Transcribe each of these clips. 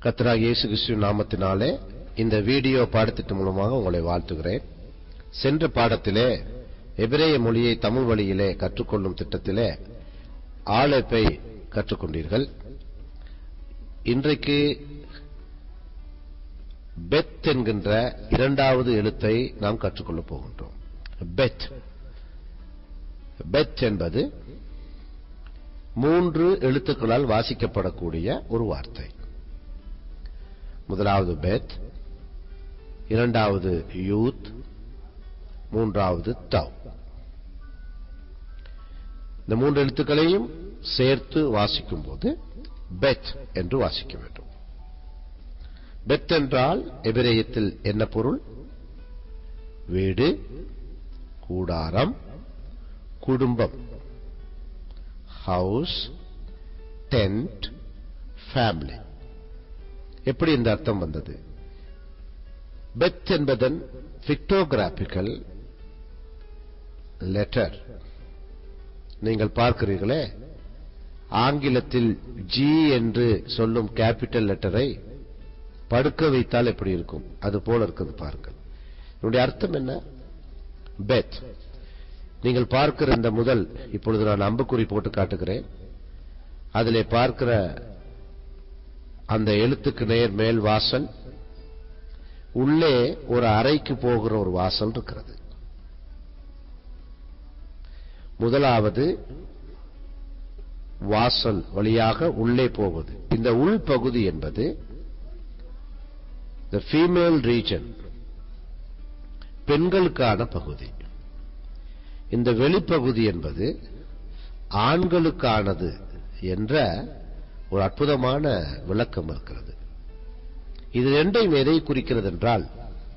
கர்த்தராகிய இயேசு கிறிஸ்துவின் நாமத்தினாலே இந்த வீடியோ பாடத்திட்டம் மூலமாக உங்களை வாழ்த்துகிறேன் சென்ற பாடத்திலே எபிரேய மொழியை தமிழ் வழியிலே கற்றுக்கொள்ளும் திட்டத்திலே ஆழைப்பை கற்றுக்கொண்டீர்கள் இன்றைக்கு பெத் என்கின்ற இரண்டாவது எழுத்தை நாம் கற்றுக்கொள்ளப் போகின்றோம் பெத் பெத் என்பது மூன்று எழுத்துக்களால் வாசிக்கப்படக்கூடிய ஒரு வார்த்தை முதலாவது பெத் இரண்டாவது யூத் மூன்றாவது தவ் இந்த மூன்று எழுத்துக்களையும் சேர்த்து வாசிக்கும் போது பெத் என்று வாசிக்க வேண்டும் பெத் என்றால் எபிரேயத்தில் என்ன பொருள் வீடு கூடாரம் குடும்பம் ஹவுஸ் டென்ட் ஃபேமிலி எப்படி இந்த அர்த்தம் வந்தது பெத் என்பதன் பிக்டோகிராபிக்கல் லெட்டர் நீங்கள் பார்க்கிறீர்களே ஆங்கிலத்தில் ஜி என்று சொல்லும் கேபிட்டல் லெட்டரை படுக்க வைத்தால் எப்படி இருக்கும் அது போல இருக்குது பாருங்கள் என்னுடைய அர்த்தம் என்ன பெத் நீங்கள் பார்க்கிற இந்த முதல் இப்பொழுது நான் அம்புக்குறி போட்டு காட்டுகிறேன் அதிலே பார்க்கிற அந்த எழுத்துக்கு நேர் மேல் வாசல் உள்ளே ஒரு அறைக்கு போகிற ஒரு வாசல் இருக்கிறது முதலாவது வாசல் வழியாக உள்ளே போவது இந்த உள்பகுதி என்பது த ஃபீமேல் ரீஜன் பெண்களுக்கான பகுதி இந்த வெளிப்பகுதி என்பது ஆண்களுக்கானது என்ற ஒரு அற்புதமான விளக்கம் இருக்கிறது இது ரெண்டையும் எதை குறிக்கிறது என்றால்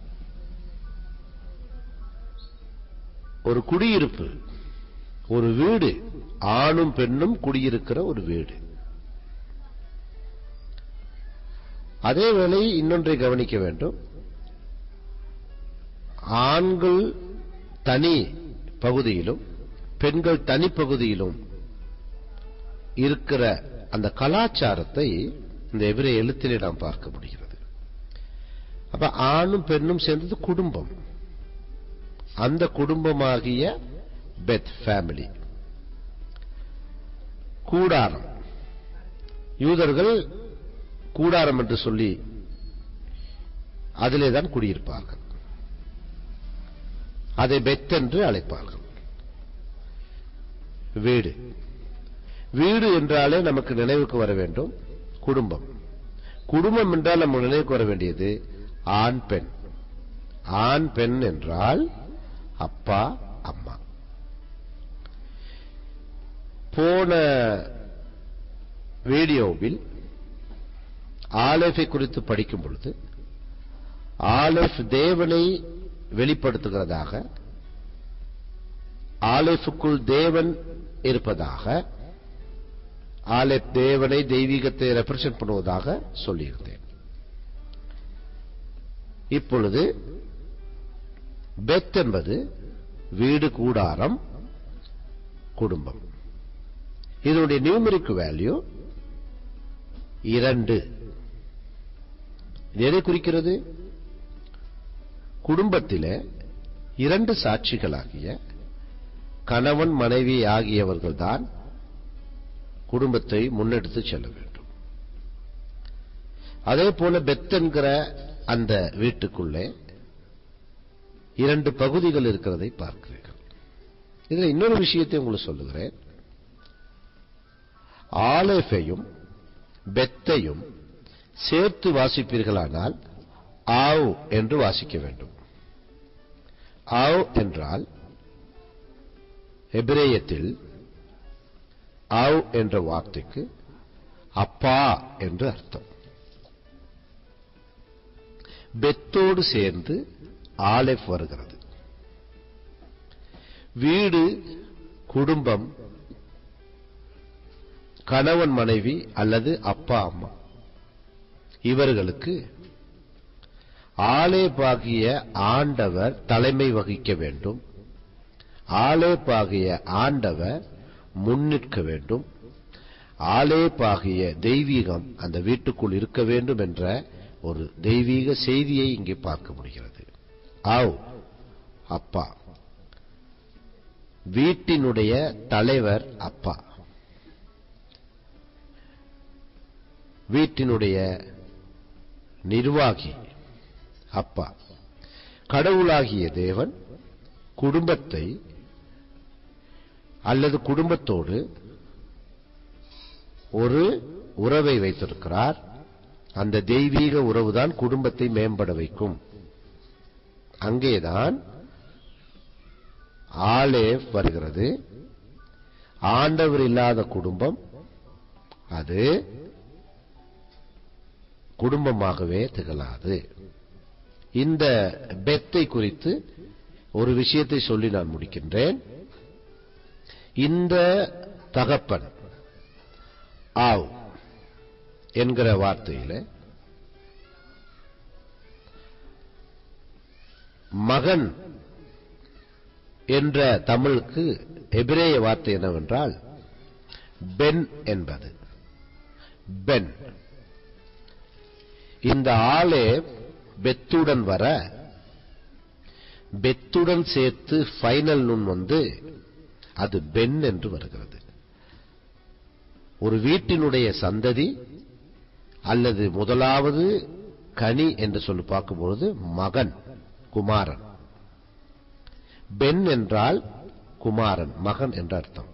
ஒரு குடியிருப்பு ஒரு வீடு ஆணும் பெண்ணும் குடியிருக்கிற ஒரு வீடு அதே வேளை இன்னொன்றை கவனிக்க வேண்டும் ஆண்கள் தனி பகுதியிலும் பெண்கள் தனிப்பகுதியிலும் இருக்கிற அந்த கலாச்சாரத்தை இந்த எவரே எழுத்திலே நாம் பார்க்க முடிகிறது அப்ப ஆணும் பெண்ணும் சேர்ந்தது குடும்பம் அந்த குடும்பமாகிய பெத் ஃபேமிலி கூடாரம் யூதர்கள் கூடாரம் என்று சொல்லி அதிலே தான் குடியிருப்பார்கள் அதை பெத் என்று அழைப்பார்கள் வீடு வீடு என்றாலே நமக்கு நினைவுக்கு வர வேண்டும் குடும்பம் குடும்பம் என்றால் நம்ம நினைவுக்கு வர வேண்டியது ஆண் பெண் ஆண் பெண் என்றால் அப்பா அம்மா போன வீடியோவில் ஆலஃபை குறித்து படிக்கும் பொழுது ஆலஃப் தேவனை வெளிப்படுத்துகிறதாக ஆலெஃபுக்குள் தேவன் இருப்பதாக ஆலெப் தேவனை தெய்வீகத்தை ரெப்ரசன்ட் பண்ணுவதாக சொல்லியிருந்தேன் இப்பொழுது பெத் என்பது வீடு கூடாரம் குடும்பம் இதனுடைய நியூமரிக் வேல்யூ இரண்டு இது எதை குறிக்கிறது குடும்பத்திலே இரண்டு சாட்சிகளாகிய கணவன் மனைவி ஆகியவர்கள்தான் குடும்பத்தை முன்னெடுத்து செல்ல வேண்டும் அதே போல பெத் என்கிற அந்த வீட்டுக்குள்ளே இரண்டு பகுதிகள் இருக்கிறதை பார்க்கிறீர்கள் இதுல இன்னொரு விஷயத்தை உங்களுக்கு சொல்லுகிறேன் ஆலேஃபையும் பெத்தையும் சேர்த்து வாசிப்பீர்களானால் ஆவ் என்று வாசிக்க வேண்டும் ஆவ் என்றால் எபிரேயத்தில் ஆவ் என்ற வார்த்தைக்கு அப்பா என்று அர்த்தம் பெத்தோடு சேர்ந்து ஆலெஃப் வருகிறது வீடு குடும்பம் கணவன் மனைவி அல்லது அப்பா அம்மா இவர்களுக்கு ஆலேபாகிய ஆண்டவர் தலைமை வகிக்க வேண்டும் ஆலேபாகிய ஆண்டவர் முன்னிற்க வேண்டும் ஆலேப்பாகிய தெய்வீகம் அந்த வீட்டுக்குள் இருக்க வேண்டும் என்ற ஒரு தெய்வீக செய்தியை இங்கே பார்க்க முடிகிறது ஆவ் அப்பா வீட்டினுடைய தலைவர் அப்பா வீட்டினுடைய நிர்வாகி அப்பா கடவுளாகிய தேவன் குடும்பத்தை அல்லது குடும்பத்தோடு ஒரு உறவை வைத்திருக்கிறார் அந்த தெய்வீக உறவுதான் குடும்பத்தை மேம்பட வைக்கும் அங்கேதான் ஆலேஃப் வருகிறது ஆண்டவர் இல்லாத குடும்பம் அது குடும்பமாகவே திகழாது இந்த பெத்தை குறித்து ஒரு விஷயத்தை சொல்லி நான் முடிக்கின்றேன் இந்த தகப்பன் ஆவ் என்கிற வார்த்தையில மகன் என்ற தமிழுக்கு எபிரேய வார்த்தை என்னவென்றால் பென் என்பது பென் இந்த ஆளே பெத்துடன் வர பெத்துடன் சேர்த்து ஃபைனல் நுண் வந்து அது பென் என்று வருகிறது ஒரு வீட்டினுடைய சந்ததி அல்லது முதலாவது கனி என்று சொல்லி பார்க்கும்பொழுது மகன் குமாரன் பென் என்றால் குமாரன் மகன் என்ற அர்த்தம்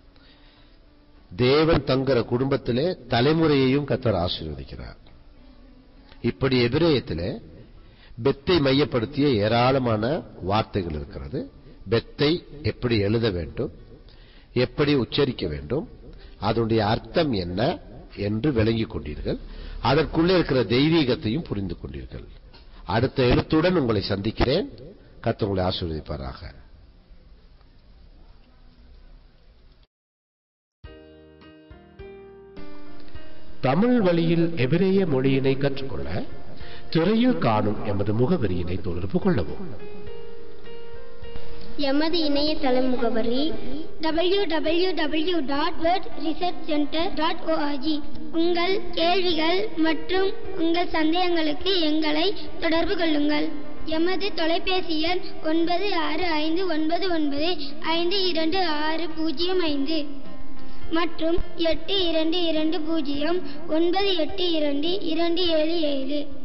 தேவன் தங்குற குடும்பத்திலே தலைமுறையையும் கத்தர் ஆசீர்வதிக்கிறார் இப்படி எபிரேயத்திலே பெத்தை மையப்படுத்திய ஏராளமான வார்த்தைகள் இருக்கிறது பெத்தை எப்படி எழுத வேண்டும் எப்படி உச்சரிக்க வேண்டும் அதனுடைய அர்த்தம் என்ன என்று விளங்கிக் கொண்டீர்கள் அதற்குள்ளே இருக்கிற தெய்வீகத்தையும் புரிந்து கொண்டீர்கள் அடுத்த எழுத்துடன் உங்களை சந்திக்கிறேன் கத்த உங்களை ஆசீர்வதிப்பாராக தமிழ் வழியில் எபிரேய மொழியினை கற்றுக்கொள்ள திரையில் காணும் எமது முகவரியினை தொடர்பு கொள்ளவும் எமது இணையதள முகவரி www.wordresearchcenter.org உங்கள் கேள்விகள் மற்றும் உங்கள் சந்தேகங்களுக்கு எங்களை தொடர்பு கொள்ளுங்கள் எமது தொலைபேசி எண் ஒன்பது ஆறு ஐந்து ஒன்பது ஒன்பது ஐந்து இரண்டு ஆறு பூஜ்ஜியம் ஐந்து மற்றும் எட்டு இரண்டு இரண்டு பூஜ்ஜியம் ஒன்பது எட்டு இரண்டு இரண்டு ஏழு ஏழு